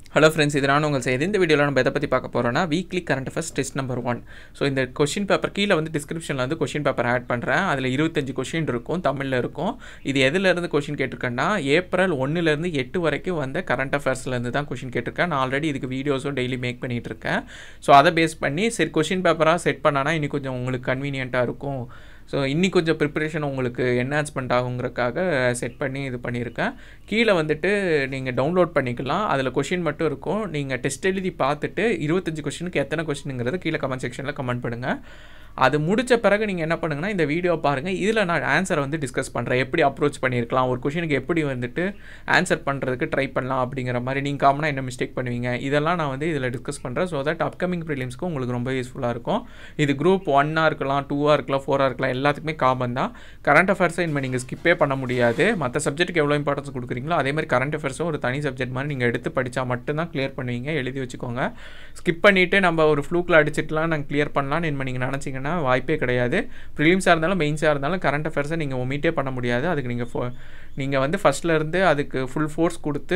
hello friends இது நான் உங்கள் செய்தி இந்த வீடியோவில் நம்ம எதை பற்றி பார்க்க போகிறோன்னா weekly current affairs test number one so இந்த கொஷின் பேப்பர் கீழே வந்து டிஸ்கிரிப்ஷனில் வந்து கொஷின் பேப்பர் ஆட் பண்ணுறேன் அதில் இருபத்தஞ்சு கொஷின் இருக்கும் தமிழில் இருக்கும் இது எதுலேருந்து கொஷின் கேட்டிருக்கேன்னா ஏப்ரல் ஒன்றுலேருந்து எட்டு வரைக்கும் வந்த கரண்ட் அஃபேர்ஸ்லேருந்து தான் கொஷின் கேட்டிருக்கேன் நான் ஆல்ரெடி இதுக்கு வீடியோஸும் டெய்லி மேக் பண்ணிகிட்டு இருக்கேன் ஸோ அதை பேஸ் பண்ணி சரி கொஷின் பேப்பராக செட் பண்ணானா இன்னும் கொஞ்சம் உங்களுக்கு கன்வீனியண்ட்டாக இருக்கும் ஸோ இன்னி கொஞ்சம் ப்ரிப்பரேஷன் உங்களுக்கு என்ஹான்ஸ்மெண்ட் ஆகுங்கிறக்காக செட் பண்ணி இது பண்ணியிருக்கேன் கீழே வந்துட்டு நீங்கள் டவுன்லோட் பண்ணிக்கலாம் அதில் கொஷின் மட்டும் இருக்கும் நீங்கள் டெஸ்ட் எழுதி பார்த்துட்டு இருபத்தஞ்சு கொஷினுக்கு எத்தனை கொஷினுங்கிறது கீழே கமெண்ட் செக்ஷனில் கமெண்ட் பண்ணுங்கள் அது முடித்த பிறகு நீங்கள் என்ன பண்ணுங்கன்னா இந்த வீடியோ பாருங்கள் இதில் நான் ஆன்சரை வந்து டிஸ்கஸ் பண்ணுறேன் எப்படி அப்ரோச் பண்ணியிருக்கலாம் ஒரு கொஷினுக்கு எப்படி வந்துட்டு ஆன்சர் பண்ணுறதுக்கு ட்ரை பண்ணலாம் அப்படிங்கிற மாதிரி நீங்கள் காமனாக என்ன மிஸ்டேக் பண்ணுவீங்க இதெல்லாம் நான் வந்து இதில் டிஸ்கஸ் பண்ணுறேன் ஸோ தட் அப்கமிங் ப்ரிலிம்ஸ்க்கு உங்களுக்கு ரொம்ப யூஸ்ஃபுல்லாக இருக்கும் இது குரூப் ஒன்னாக இருக்கலாம் டூவாக இருக்கலாம் ஃபோராக இருக்கலாம் எல்லாத்துக்குமே காமன் தான் கரண்ட் அஃபேர்ஸை இனிமேல் நீங்கள் ஸ்கிப்பே பண்ண முடியாது மற்ற சப்ஜெக்ட்டுக்கு எவ்வளோ இம்பார்ட்டன்ஸ் கொடுக்குறீங்களோ அதே மாதிரி கரண்ட் அஃபேர்ஸும் ஒரு தனி சப்ஜெக்ட் மாதிரி நீங்கள் எடுத்து படித்தா மட்டும்தான் கிளியர் பண்ணுவீங்க எழுதி வச்சுக்கோங்க ஸ்கிப் பண்ணிவிட்டு நம்ம ஒரு ஃப்ளூக்கில் அடிச்சிட்டுலாம் நாங்கள் கிளியர் பண்ணலாம்னு இனிமேல் நீங்கள் நினச்சிங்கன்னா வாய்ப்பே கிடையாது ப்ரிலிம்ஸாக இருந்தாலும் மெயின்ஸாக இருந்தாலும் கரண்ட் அஃபேர்ஸை நீங்கள் ஒமிட்டே பண்ண முடியாது அதுக்கு நீங்கள் ஃபோ நீங்கள் வந்து ஃபஸ்ட்லேருந்து அதுக்கு ஃபுல் ஃபோர்ஸ் கொடுத்து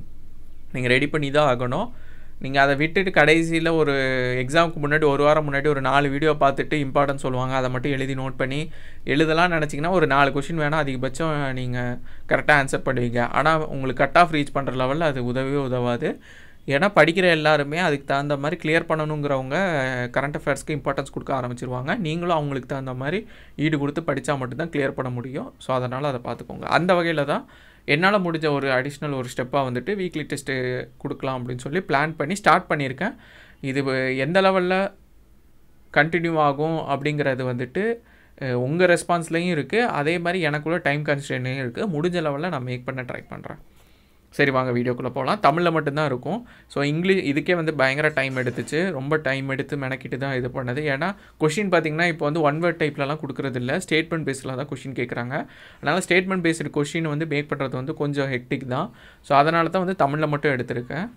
நீங்கள் ரெடி பண்ணி தான் ஆகணும் நீங்கள் அதை விட்டுட்டு கடைசியில் ஒரு எக்ஸாமுக்கு முன்னாடி ஒரு வாரம் முன்னாடி ஒரு நாலு வீடியோ பார்த்துட்டு இம்பார்ட்டன்ஸ் சொல்லுவாங்க அதை மட்டும் எழுதி நோட் பண்ணி எழுதலாம் நினச்சிங்கன்னா ஒரு நாலு கொஷின் வேணால் அதிகபட்சம் நீங்கள் கரெக்டாக ஆன்சர் பண்ணுவீங்க ஆனால் உங்களுக்கு கட் ஆஃப் ரீச் பண்ணுற லெவலில் அது உதவியே உதவாது ஏன்னா படிக்கிற எல்லாருமே அதுக்கு தகுந்த மாதிரி கிளியர் பண்ணணுங்கிறவங்க கரண்ட் அஃபேர்ஸ்க்கு இம்பார்ட்டன்ஸ் கொடுக்க ஆரம்பிச்சிருவாங்க நீங்களும் அவங்களுக்கு தகுந்த மாதிரி ஈடு கொடுத்து படித்தா மட்டும்தான் கிளியர் பண்ண முடியும் ஸோ அதனால் அதை பார்த்துக்கோங்க அந்த வகையில் தான் என்னால் முடிஞ்ச ஒரு அடிஷ்னல் ஒரு ஸ்டெப்பாக வந்துட்டு வீக்லி டெஸ்ட்டு கொடுக்கலாம் அப்படின்னு சொல்லி பிளான் பண்ணி ஸ்டார்ட் பண்ணியிருக்கேன் இது எந்த லெவலில் கண்டினியூ ஆகும் அப்படிங்கிறது வந்துட்டு உங்கள் ரெஸ்பான்ஸ்லேயும் இருக்குது அதே மாதிரி எனக்குள்ள டைம் கன்ஸ்டன்ட்லையும் இருக்குது முடிஞ்ச லெவலில் நான் மேக் பண்ண ட்ரை பண்ணுறேன் சரி வாங்க வீடியோக்குள்ளே போகலாம் தமிழில் மட்டும்தான் இருக்கும் ஸோ இங்கிலீஷ் இதுக்கே வந்து பயங்கர டைம் எடுத்துச்சு ரொம்ப டைம் எடுத்து மெனக்கிட்டு தான் இது பண்ணது ஏன்னா கொஷின் பார்த்திங்கன்னா இப்போ வந்து ஒன் வேர்ட் டைப்லலாம் கொடுக்குறது இல்லை ஸ்டேட்மெண்ட் பேஸில் தான் கொஷின் கேட்குறாங்க அதனால் ஸ்டேட்மெண்ட் பேஸ்டு கொஷின் வந்து மேக் பண்ணுறது வந்து கொஞ்சம் ஹெக்டிக் தான் ஸோ அதனால தான் வந்து தமிழில் மட்டும் எடுத்திருக்கேன்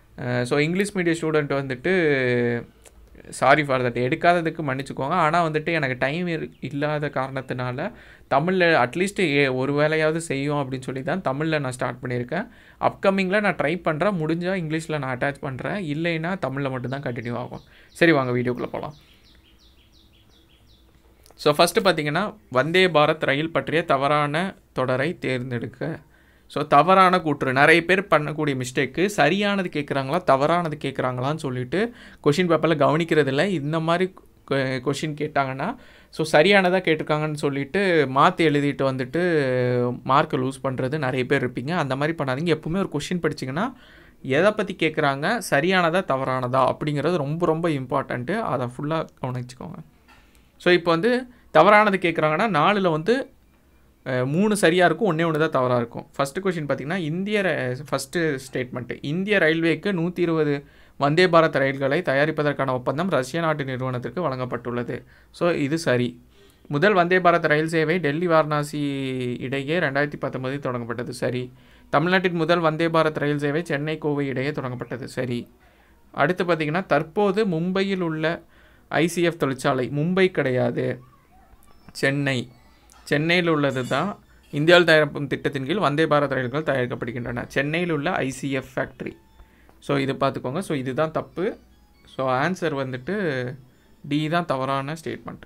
ஸோ இங்கிலீஷ் மீடியம் ஸ்டூடெண்ட் வந்துட்டு சாரி ஃபார் தட் எடுக்காததுக்கு மன்னிச்சுக்கோங்க ஆனால் வந்துட்டு எனக்கு டைம் இல்லாத காரணத்தினால தமிழில் அட்லீஸ்ட் ஏ ஒரு வேலையாவது செய்யும் அப்படின்னு சொல்லி தான் தமிழில் நான் ஸ்டார்ட் பண்ணியிருக்கேன் அப்கமிங்கில் நான் ட்ரை பண்ணுறேன் முடிஞ்சால் இங்கிலீஷில் நான் அட்டாச் பண்ணுறேன் இல்லைன்னா தமிழில் மட்டும்தான் கண்டினியூ ஆகும் சரி வாங்க வீடியோக்குள்ளே போகலாம் ஸோ ஃபஸ்ட்டு பார்த்தீங்கன்னா வந்தே பாரத் ரயில் பற்றிய தவறான தொடரை தேர்ந்தெடுக்க ஸோ தவறான கூற்று நிறைய பேர் பண்ணக்கூடிய மிஸ்டேக்கு சரியானது கேட்குறாங்களா தவறானது கேட்குறாங்களான்னு சொல்லிட்டு கொஷின் பேப்பரில் கவனிக்கிறதில்ல இந்த மாதிரி கொஷின் கேட்டாங்கன்னா ஸோ சரியானதாக கேட்டிருக்காங்கன்னு சொல்லிட்டு மாற்றி எழுதிட்டு வந்துட்டு மார்க்கை லூஸ் பண்ணுறது நிறைய பேர் இருப்பீங்க அந்த மாதிரி பண்ணாதீங்க எப்பவுமே ஒரு கொஷின் படிச்சிங்கன்னா எதை பற்றி கேட்குறாங்க சரியானதா தவறானதா அப்படிங்கிறது ரொம்ப ரொம்ப இம்பார்ட்டண்ட்டு அதை ஃபுல்லாக கவனிச்சுக்கோங்க ஸோ இப்போ வந்து தவறானது கேட்குறாங்கன்னா நாலில் வந்து மூணு சரியாக இருக்கும் ஒன்றே ஒன்று தான் தவறாக இருக்கும் ஃபஸ்ட்டு கொஷின் பார்த்திங்கன்னா இந்திய ஃபஸ்ட்டு ஸ்டேட்மெண்ட்டு இந்திய ரயில்வேக்கு நூற்றி இருபது வந்தே பாரத் ரயில்களை தயாரிப்பதற்கான ஒப்பந்தம் ரஷ்ய நாட்டு நிறுவனத்திற்கு வழங்கப்பட்டுள்ளது ஸோ இது சரி முதல் வந்தே பாரத் ரயில் சேவை டெல்லி வாரணாசி இடையே ரெண்டாயிரத்தி பத்தொன்பதில் தொடங்கப்பட்டது சரி தமிழ்நாட்டின் முதல் வந்தே பாரத் ரயில் சேவை சென்னை கோவை இடையே தொடங்கப்பட்டது சரி அடுத்து பார்த்திங்கன்னா தற்போது மும்பையில் உள்ள ஐசிஎஃப் தொழிற்சாலை மும்பை கிடையாது சென்னை சென்னையில் உள்ளது தான் இந்தியாவில் தயாரிப்பும் திட்டத்தின் கீழ் வந்தே பாரத் ரயில்கள் தயாரிக்கப்படுகின்றன சென்னையில் உள்ள ஐசிஎஃப் ஃபேக்ட்ரி ஸோ இது பார்த்துக்கோங்க ஸோ இதுதான் தப்பு ஸோ ஆன்சர் வந்துட்டு டி தான் தவறான ஸ்டேட்மெண்ட்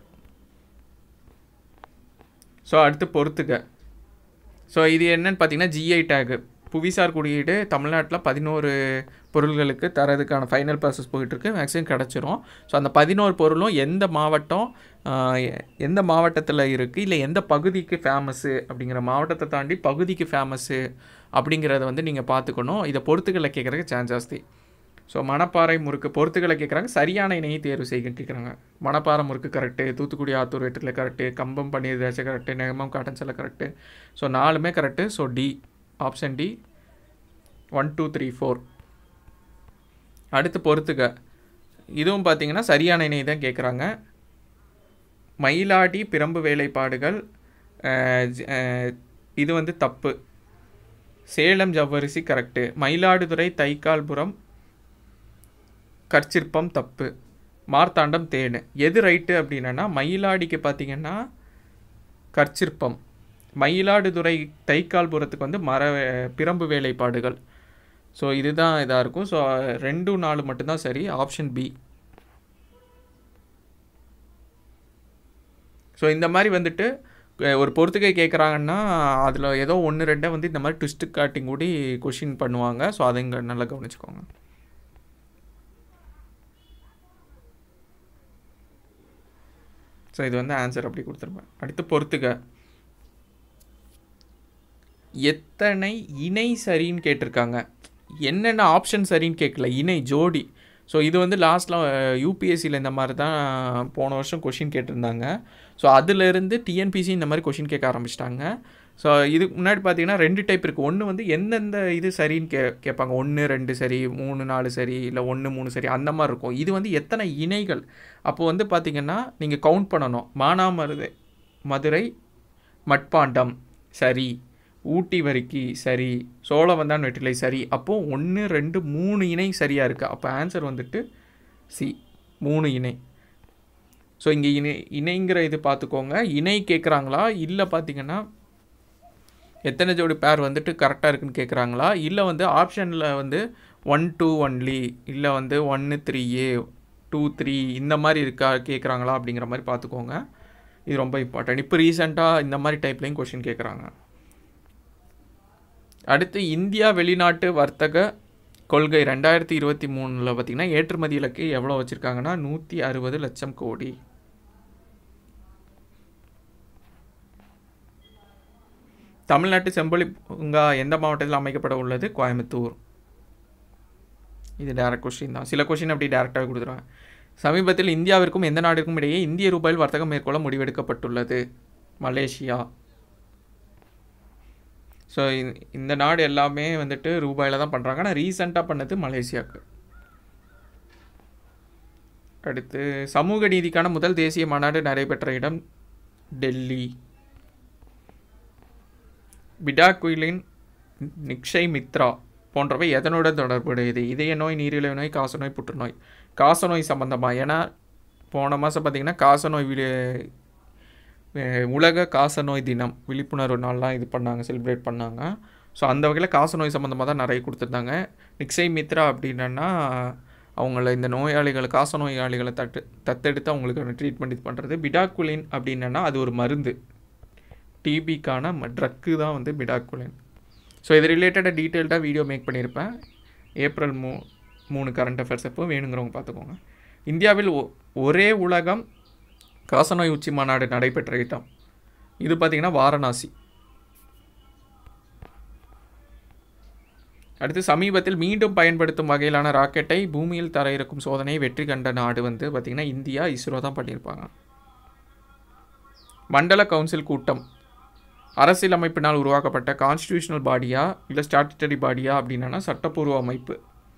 ஸோ அடுத்து பொறுத்துக்க ஸோ இது என்னன்னு பார்த்தீங்கன்னா ஜிஐ டேகு புவிசார் குறியீடு தமிழ்நாட்டில் பதினோரு பொருள்களுக்கு தரதுக்கான ஃபைனல் ப்ராசஸ் போயிட்டுருக்கு மேக்ஸிமம் கிடச்சிரும் ஸோ அந்த பதினோரு பொருளும் எந்த மாவட்டம் எந்த மாவட்டத்தில் இருக்குது இல்லை எந்த பகுதிக்கு ஃபேமஸ்ஸு அப்படிங்கிற மாவட்டத்தை தாண்டி பகுதிக்கு ஃபேமஸ்ஸு அப்படிங்கிறத வந்து நீங்கள் பார்த்துக்கணும் இதை பொறுத்துக்களை கேட்குறதுக்கு சான்ஸ் ஜாஸ்தி ஸோ மணப்பாறை முறுக்கு பொறுத்துக்களை கேட்குறாங்க சரியான இணையை தேர்வு செய்ய கேட்குறாங்க மணப்பாறை முறுக்கு கரெக்டு தூத்துக்குடி ஆத்தூர் வெற்றில் கரெக்டு கம்பம் பன்னீர் தேச கரெக்டு நெகமம் காட்டன் சில கரெக்டு ஸோ நாலுமே correct so D option D one two three four அடுத்து பொறுத்துக்க இதுவும் பார்த்தீங்கன்னா சரியான இணை தான் கேட்குறாங்க மயிலாடி பிரம்பு வேலைப்பாடுகள் இது வந்து தப்பு சேலம் ஜவ்வரிசி கரெக்டு மயிலாடுதுறை தைக்கால்புரம் கற்சிற்பம் தப்பு மார்த்தாண்டம் தேனு எது ரைட்டு அப்படின்னா மயிலாடிக்கு பார்த்தீங்கன்னா கற்சிற்பம் மயிலாடுதுறை தைக்கால்புரத்துக்கு வந்து மர பிரம்பு வேலைப்பாடுகள் ஸோ இதுதான் இதாக இருக்கும் ஸோ ரெண்டு நாலு மட்டும்தான் சரி ஆப்ஷன் பி ஸோ இந்த மாதிரி வந்துட்டு அஹ், ஒரு பொறுத்துக்கை கேட்குறாங்கன்னா அதில் ஏதோ ஒன்று ரெண்டை வந்து இந்த மாதிரி ட்விஸ்ட்டு காட்டிங் கூடி கொஷின் பண்ணுவாங்க ஸோ அதை இங்கே நல்லா கவனிச்சுக்கோங்க ஸோ இது வந்து ஆன்சர் அப்படி கொடுத்துருப்பேன் அடுத்து பொறுத்துக்க எத்தனை இணை சரின்னு கேட்டிருக்காங்க என்னென்ன ஆப்ஷன் சரின்னு கேட்கல இணை ஜோடி ஸோ இது வந்து லாஸ்ட்டில் யூபிஎஸ்சியில் இந்த மாதிரி தான் போன வருஷம் கொஷின் கேட்டிருந்தாங்க ஸோ அதிலிருந்து டிஎன்பிசி இந்த மாதிரி கொஷின் கேட்க ஆரம்பிச்சிட்டாங்க ஸோ இதுக்கு முன்னாடி பார்த்தீங்கன்னா ரெண்டு டைப் இருக்குது ஒன்று வந்து எந்தெந்த இது சரின்னு கே கேட்பாங்க ஒன்று ரெண்டு சரி மூணு நாலு சரி இல்லை ஒன்று மூணு சரி அந்த மாதிரி இருக்கும் இது வந்து எத்தனை இணைகள் அப்போ வந்து பார்த்தீங்கன்னா நீங்கள் கவுண்ட் பண்ணணும் மானாமருதை மதுரை மட்பாண்டம் சரி ஊட்டி வரிக்கி சரி சோழவந்தான் வெற்றிலை சரி அப்போது ஒன்று ரெண்டு மூணு இணை சரியாக இருக்குது அப்போ ஆன்சர் வந்துட்டு சி மூணு இணை ஸோ இங்கே இணை இணைங்கிற இது பார்த்துக்கோங்க இணை கேட்குறாங்களா இல்லை பார்த்தீங்கன்னா எத்தனை ஜோடி பேர் வந்துட்டு கரெக்டாக இருக்குன்னு கேட்குறாங்களா இல்லை வந்து ஆப்ஷனில் வந்து ஒன் டூ ஒன்லி இல்லை வந்து ஒன்று த்ரீ ஏ டூ த்ரீ இந்த மாதிரி இருக்கா கேட்குறாங்களா அப்படிங்கிற மாதிரி பார்த்துக்கோங்க இது ரொம்ப இம்பார்ட்டன்ட் இப்போ ரீசெண்டாக இந்த மாதிரி டைப்லேயும் கொஷின் கேட்குறாங்க அடுத்து இந்தியா வெளிநாட்டு வர்த்தக கொள்கை ரெண்டாயிரத்தி இருபத்தி மூணில் பார்த்திங்கன்னா ஏற்றுமதி இலக்கு எவ்வளோ வச்சுருக்காங்கன்னா நூற்றி அறுபது லட்சம் கோடி தமிழ்நாட்டு செம்பொலி பூங்கா எந்த மாவட்டத்தில் அமைக்கப்பட உள்ளது கோயம்புத்தூர் இது டேரக்ட் கொஸ்டின் தான் சில கொஸ்டின் அப்படி டேரெக்டாக கொடுத்துருவேன் சமீபத்தில் இந்தியாவிற்கும் எந்த நாட்டிற்கும் இடையே இந்திய ரூபாயில் வர்த்தகம் மேற்கொள்ள முடிவெடுக்கப்பட்டுள்ளது மலேசியா ஸோ இந்த நாடு எல்லாமே வந்துட்டு ரூபாயில் தான் பண்ணுறாங்க ஆனால் ரீசெண்டாக பண்ணது மலேசியாவுக்கு அடுத்து சமூக நீதிக்கான முதல் தேசிய மாநாடு நடைபெற்ற இடம் டெல்லி பிடாகுயிலின் நிக்ஷய் மித்ரா போன்றவை எதனுடன் தொடர்புடையது இதய நோய் நீரிழிவு நோய் காசநோய் புற்றுநோய் காசநோய் சம்பந்தமாக ஏன்னா போன மாதம் பார்த்திங்கன்னா காசநோய் விழி அஹ் உலக காசநோய் தினம் விழிப்புணர்வு நாள்லாம் இது பண்ணாங்க செலிப்ரேட் பண்ணாங்க ஸோ அந்த வகையில் காசநோய் சம்மந்தமாக தான் நிறைய கொடுத்துருந்தாங்க நிக்ஸை மித்ரா அப்படின்னா அவங்கள இந்த நோயாளிகளை காச நோயாளிகளை தட்டு தத்தெடுத்து அவங்களுக்கு ட்ரீட்மெண்ட் இது பண்ணுறது பிடாக்குலின் அப்படின்னா அது ஒரு மருந்து டிபிக்கான ட்ரக்கு தான் வந்து பிடாக்குலின் ஸோ இது ரிலேட்டடாக டீட்டெயில்டாக வீடியோ மேக் பண்ணியிருப்பேன் ஏப்ரல் மூ மூணு கரண்ட் அஃபேர்ஸ் எப்போ வேணுங்கிறவங்க பார்த்துக்கோங்க இந்தியாவில் ஒ- ஒரே உலகம் காசநோய் உச்சி மாநாடு நடைபெற்ற இடம் இது பார்த்திங்கன்னா வாரணாசி அடுத்து சமீபத்தில் மீண்டும் பயன்படுத்தும் வகையிலான ராக்கெட்டை பூமியில் தரையிறக்கும் சோதனையை வெற்றி கண்ட நாடு வந்து பார்த்திங்கன்னா இந்தியா இஸ்ரோ தான் பண்ணியிருப்பாங்க மண்டல கவுன்சில் கூட்டம் அரசியலமைப்பினால் உருவாக்கப்பட்ட கான்ஸ்டிடியூஷனல் பாடியா இல்லை ஸ்டாட்டுட்டரி பாடியா அப்படின்னா சட்டப்பூர்வ அமைப்பு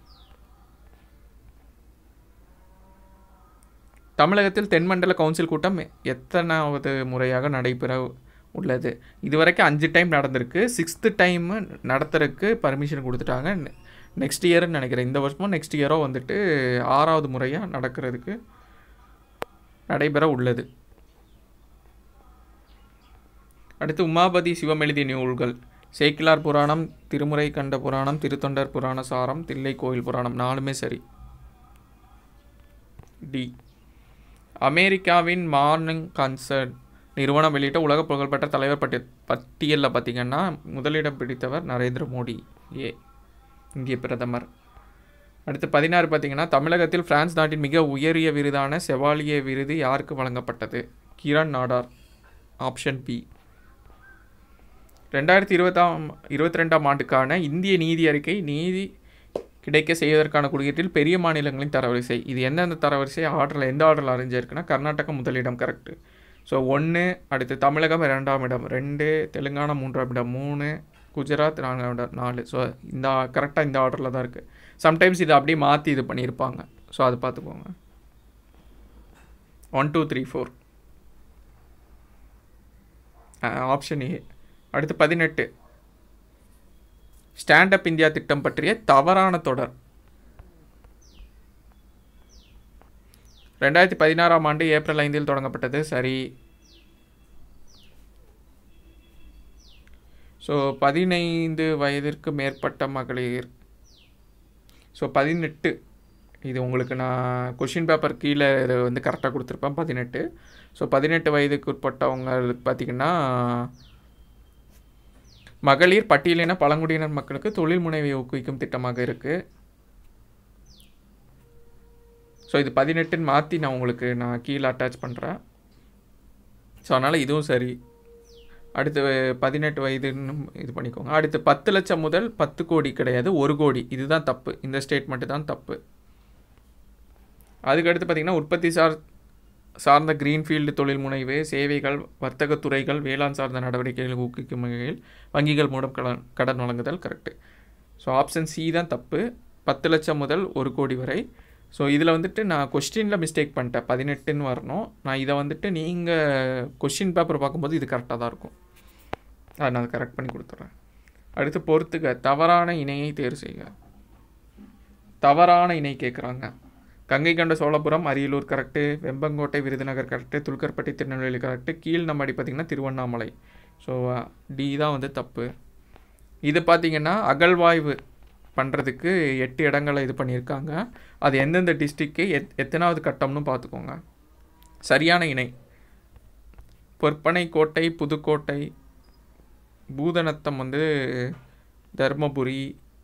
தமிழகத்தில் தென்மண்டல கவுன்சில் கூட்டம் எத்தனாவது முறையாக நடைபெற உள்ளது இதுவரைக்கும் அஞ்சு டைம் நடந்திருக்கு சிக்ஸ்த்து டைம் நடத்துறதுக்கு பர்மிஷன் கொடுத்துட்டாங்க நெக்ஸ்ட் இயர்னு நினைக்கிறேன் இந்த வருஷமும் நெக்ஸ்ட் இயரோ வந்துட்டு ஆறாவது முறையாக நடக்கிறதுக்கு நடைபெற உள்ளது அடுத்து உமாபதி சிவம் எழுதிய நூல்கள் சேக்கிலார் புராணம் திருமுறை கண்ட புராணம் திருத்தொண்டர் புராண சாரம் தில்லை கோயில் புராணம் நாலுமே சரி டி அமெரிக்காவின் மார்னிங் கன்சர்ன் நிறுவனம் வெளியிட்ட உலக புகழ்பெற்ற தலைவர் பட்டிய பட்டியலில் பார்த்தீங்கன்னா முதலிடம் பிடித்தவர் நரேந்திர மோடி ஏ இந்திய பிரதமர் அடுத்து பதினாறு பார்த்தீங்கன்னா தமிழகத்தில் பிரான்ஸ் நாட்டின் மிக உயரிய விருதான செவாலியே விருது யாருக்கு வழங்கப்பட்டது கிரண் நாடார் ஆப்ஷன் பி ரெண்டாயிரத்தி இருபத்தாம் இருபத்தி ரெண்டாம் ஆண்டுக்கான இந்திய நீதி அறிக்கை நீதி கிடைக்க செய்வதற்கான குறியீட்டில் பெரிய மாநிலங்களின் தரவரிசை இது எந்தெந்த தரவரிசை ஆர்டரில் எந்த ஆர்டரில் அறிஞ்சிருக்குன்னா கர்நாடகா முதலிடம் கரெக்டு ஸோ ஒன்று அடுத்து தமிழகம் இரண்டாம் இடம் ரெண்டு தெலுங்கானா மூன்றாம் இடம் மூணு குஜராத் நான்காம் இடம் நாலு ஸோ இந்த கரெக்டாக இந்த ஆர்டரில் தான் இருக்குது சம்டைம்ஸ் இதை அப்படியே மாற்றி இது பண்ணியிருப்பாங்க ஸோ அது பார்த்துக்கோங்க one two three four option A அடுத்து பதினெட்டு ஸ்டாண்ட் அப் இந்தியா திட்டம் பற்றிய தவறான தொடர் ரெண்டாயிரத்தி பதினாறாம் ஆண்டு ஏப்ரல் ஐந்தில் தொடங்கப்பட்டது சரி ஸோ பதினைந்து வயதிற்கு மேற்பட்ட மகளிர் ஸோ பதினெட்டு இது உங்களுக்கு நான் கொஷின் பேப்பர் கீழே இது வந்து கரெக்டாக கொடுத்துருப்பேன் பதினெட்டு ஸோ பதினெட்டு வயதுக்கு உட்பட்டவங்களுக்கு பார்த்திங்கன்னா மகளிர் பட்டியலின பழங்குடியினர் மக்களுக்கு தொழில் முனைவை ஊக்குவிக்கும் திட்டமாக இருக்குது ஸோ இது பதினெட்டுன்னு மாற்றி நான் உங்களுக்கு நான் கீழே அட்டாச் பண்ணுறேன் ஸோ அதனால் இதுவும் சரி அடுத்து பதினெட்டு வயதுன்னு இது பண்ணிக்கோங்க அடுத்து பத்து லட்சம் முதல் பத்து கோடி கிடையாது ஒரு கோடி இதுதான் தப்பு இந்த ஸ்டேட்மெண்ட்டு தான் தப்பு அதுக்கடுத்து பார்த்திங்கன்னா உற்பத்தி சார் சார்ந்த கிரீன்ஃபீல்டு தொழில் முனைவு சேவைகள் வர்த்தக துறைகள் வேளாண் சார்ந்த நடவடிக்கைகள் ஊக்குவிக்கும் வகையில் வங்கிகள் மூலம் கடன் கடன் வழங்குதல் கரெக்டு ஸோ ஆப்ஷன் சி தான் தப்பு பத்து லட்சம் முதல் ஒரு கோடி வரை ஸோ இதில் வந்துட்டு நான் கொஸ்டினில் மிஸ்டேக் பண்ணிட்டேன் பதினெட்டுன்னு வரணும் நான் இதை வந்துட்டு நீங்கள் கொஷின் பேப்பர் பார்க்கும்போது இது கரெக்டாக தான் இருக்கும் அதை நான் கரெக்ட் பண்ணி கொடுத்துட்றேன் அடுத்து பொறுத்துக்க தவறான இணையை தேர்வு செய்க தவறான இணை கேட்குறாங்க Gangaikonda Cholapuram Ariyalur correct Vembakottai Virudhunagar correct Thulukkarpatti Tirunelveli correct கீழ் நம்மடி பார்த்திங்கன்னா திருவண்ணாமலை ஸோ டி தான் வந்து தப்பு இது பார்த்திங்கன்னா அகழ்வாய்வு பண்ணுறதுக்கு எட்டு இடங்களை இது பண்ணியிருக்காங்க அது எந்தெந்த டிஸ்ட்ரிக்கு எத் எத்தனாவது கட்டம்னு பார்த்துக்கோங்க சரியான இணை பொற்பனை கோட்டை புதுக்கோட்டை பூதநத்தம் வந்து தர்மபுரி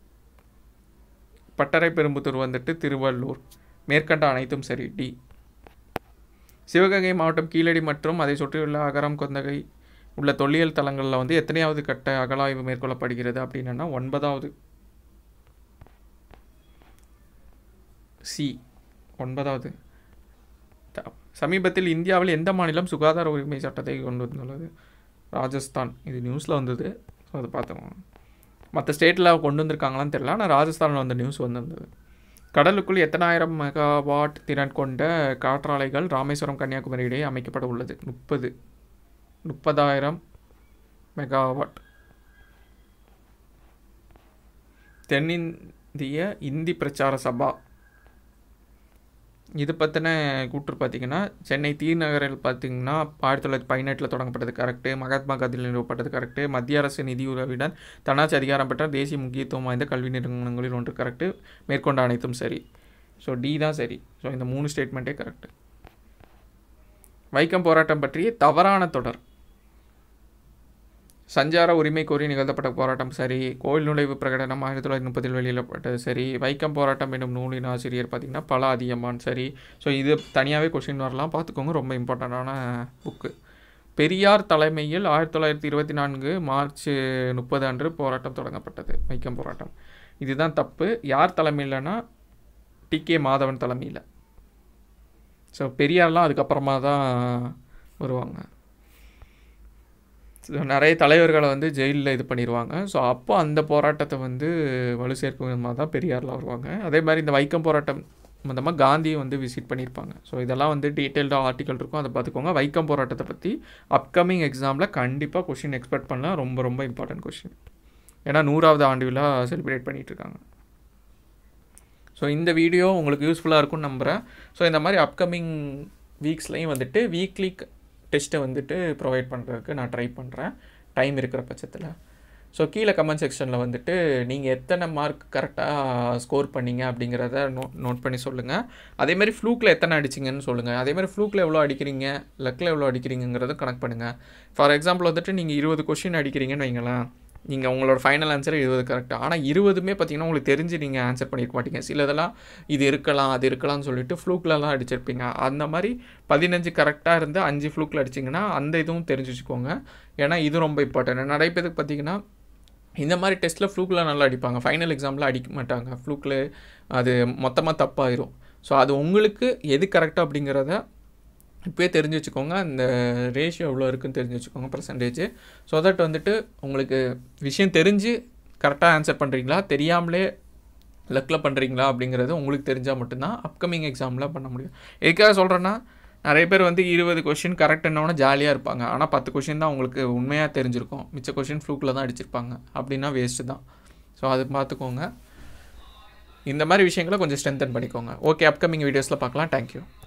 பட்டறை பெரும்புத்தூர் வந்துட்டு திருவள்ளூர் மேற்கண்ட அனைத்தும் சரி டி சிவகங்கை மாவட்டம் கீழடி மற்றும் அதை சுற்றியுள்ள அகரம் கொந்தகை உள்ள தொல்லியல் தலங்களில் வந்து எத்தனையாவது கட்ட அகலாய்வு மேற்கொள்ளப்படுகிறது அப்படின்னா ஒன்பதாவது சி ஒன்பதாவது சமீபத்தில் இந்தியாவில் எந்த மாநிலம் சுகாதார உரிமை சட்டத்தை கொண்டு வந்துள்ளது ராஜஸ்தான் இது நியூஸில் வந்தது ஸோ அதை பார்த்தோம் மற்ற ஸ்டேட்டில் கொண்டு வந்திருக்காங்களான்னு தெரியல ஆனால் ராஜஸ்தானில் வந்த நியூஸ் வந்திருந்தது கடலுக்குள் எத்தனாயிரம் மெகாவாட் திறன் கொண்ட காற்றாலைகள் ராமேஸ்வரம் கன்னியாகுமரி இடையே அமைக்கப்பட உள்ளது முப்பது முப்பதாயிரம் மெகாவாட் தென்னிந்திய இந்தி பிரச்சார சபா இது பற்றின கூற்று பார்த்தீங்கன்னா சென்னை தீநகரில் பார்த்தீங்கன்னா ஆயிரத்தி தொள்ளாயிரத்தி பதினெட்டில் தொடங்கப்பட்டது கரெக்டு மகாத்மா காந்தியில் நிறுவப்பட்டது கரெக்டு மத்திய அரசு நிதியுதவியுடன் தன்னாட்சி அதிகாரம் பெற்ற தேசிய முக்கியத்துவம் வாய்ந்த கல்வி நிறுவனங்களில் ஒன்று கரெக்டு மேற்கொண்ட அனைத்தும் சரி ஸோ டி தான் சரி ஸோ இந்த மூணு ஸ்டேட்மெண்ட்டே கரெக்டு வைக்கம் போராட்டம் பற்றிய தவறான தொடர் சஞ்சார உரிமை கோரி நிகழ்த்தப்பட்ட போராட்டம் சரி கோயில் நுழைவு பிரகடனம் ஆயிரத்தி தொள்ளாயிரத்தி முப்பதில் வெளியிடப்பட்டது சரி வைக்கம் போராட்டம் என்னும் நூலின் ஆசிரியர் பார்த்திங்கன்னா பல அதிகமான் சரி ஸோ இது தனியாகவே கொஷின் வரலாம் பார்த்துக்கோங்க ரொம்ப இம்பார்ட்டண்ட்டான புக்கு பெரியார் தலைமையில் ஆயிரத்தி தொள்ளாயிரத்தி இருபத்தி நான்கு மார்ச் முப்பது அன்று போராட்டம் தொடங்கப்பட்டது வைக்கம் போராட்டம் இதுதான் தப்பு யார் தலைமையிலனா டி கே மாதவன் தலைமையில் ஸோ பெரியார்லாம் அதுக்கப்புறமா தான் வருவாங்க நிறைய தலைவர்களை வந்து ஜெயிலில் இது பண்ணிடுவாங்க ஸோ அப்போ அந்த போராட்டத்தை வந்து வலு சேர்க்கும் விதமாக தான் பெரியாரில் வருவாங்க அதே மாதிரி இந்த வைக்கம் போராட்டம் சம்மந்தமாக காந்தியை வந்து விசிட் பண்ணியிருப்பாங்க ஸோ இதெல்லாம் வந்து டீட்டெயில்டாக ஆர்டிக்கல் இருக்கும் அதை பார்த்துக்கோங்க வைக்கம் போராட்டத்தை பற்றி அப்கமிங் எக்ஸாமில் கண்டிப்பாக கொஷின் எக்ஸ்பெக்ட் பண்ணலாம் ரொம்ப ரொம்ப இம்பார்ட்டன்ட் கொஷின் ஏன்னா நூறாவது ஆண்டு விழா செலிப்ரேட் பண்ணிகிட்ருக்காங்க ஸோ இந்த வீடியோ உங்களுக்கு யூஸ்ஃபுல்லாக இருக்கும்னு நம்புகிறேன் ஸோ இந்த மாதிரி அப்கமிங் வீக்ஸ்லையும் வந்துட்டு வீக்லி டெஸ்ட்டை வந்துட்டு ப்ரொவைட் பண்ணுறதுக்கு நான் ட்ரை பண்ணுறேன் டைம் இருக்கிற பட்சத்தில் ஸோ கீழே கமெண்ட் செக்ஷனில் வந்துட்டு நீங்கள் எத்தனை மார்க் கரெக்டாக ஸ்கோர் பண்ணீங்க அப்படிங்கிறத நோட் நோட் பண்ணி சொல்லுங்கள் அதேமாதிரி ஃப்ளூக்கில் எத்தனை அடிச்சிங்கன்னு சொல்லுங்கள் அதேமாதிரி ஃப்ளூக்கில் எவ்வளோ அடிக்கிறீங்க லக்கில் எவ்வளோ அடிக்கிறீங்கிறதும் கனெக்ட் பண்ணுங்கள் ஃபார் எக்ஸாம்பிள் வந்துட்டு நீங்கள் இருபது கொஷின் அடிக்கிறீங்கன்னு வைங்களேன் நீங்கள் உங்களோட ஃபைனல் ஆன்சர் இருபது கரெக்ட் ஆனால் இருபதுமே பார்த்தீங்கன்னா உங்களுக்கு தெரிஞ்சு நீங்கள் ஆன்சர் பண்ணியிருக்க மாட்டீங்க சிலதெல்லாம் இது இருக்கலாம் அது இருக்கலாம்னு சொல்லிட்டு ஃப்ளூக்லலாம் அடிச்சிருப்பீங்க அந்த மாதிரி பதினஞ்சு கரெக்டாக இருந்து அஞ்சு ஃப்ளூக்கில் அடிச்சிங்கன்னா அந்த இதுவும் தெரிஞ்சு வச்சுக்கோங்க ஏன்னா இது ரொம்ப இம்பார்ட்டன்ட் நிறைய பேருக்கு பார்த்தீங்கன்னா இந்த மாதிரி டெஸ்ட்டில் ஃப்ளூக்கில் நல்லா அடிப்பாங்க ஃபைனல் எக்ஸாமில் அடிக்க மாட்டாங்க ஃப்ளூக்கில் அது மொத்தமாக தப்பாயிரும் ஸோ அது உங்களுக்கு எது கரெக்டாக அப்படிங்கிறத இப்போயே தெரிஞ்சு வச்சுக்கோங்க அந்த ரேஷியோ எவ்வளோ இருக்குன்னு தெரிஞ்சு வச்சுக்கோங்க பர்சன்டேஜ் ஸோ தட் வந்துட்டு உங்களுக்கு விஷயம் தெரிஞ்சு கரெக்டாக ஆன்சர் பண்ணுறீங்களா தெரியாமலே லக்கில் பண்ணுறீங்களா அப்படிங்கிறது உங்களுக்கு தெரிஞ்சால் மட்டும்தான் அப்கமிங் எக்ஸாமில் பண்ண முடியும் எதுக்காக சொல்கிறேன்னா நிறைய பேர் வந்து இருபது கொஷின் கரெக்டுன்னொன்னே ஜாலியாக இருப்பாங்க ஆனால் பத்து கொஷின் தான் உங்களுக்கு உண்மையாக தெரிஞ்சிருக்கும் மிச்ச கொஷின் ஃப்ளூக்கில் தான் அடிச்சிருப்பாங்க அப்படின்னா வேஸ்ட்டு தான் ஸோ அது பார்த்துக்கோங்க இந்த மாதிரி விஷயங்களை கொஞ்சம் ஸ்ட்ரென்தன் பண்ணிக்கோங்க ஓகே அப்கமிங் வீடியோஸில் பார்க்கலாம் தேங்க்யூ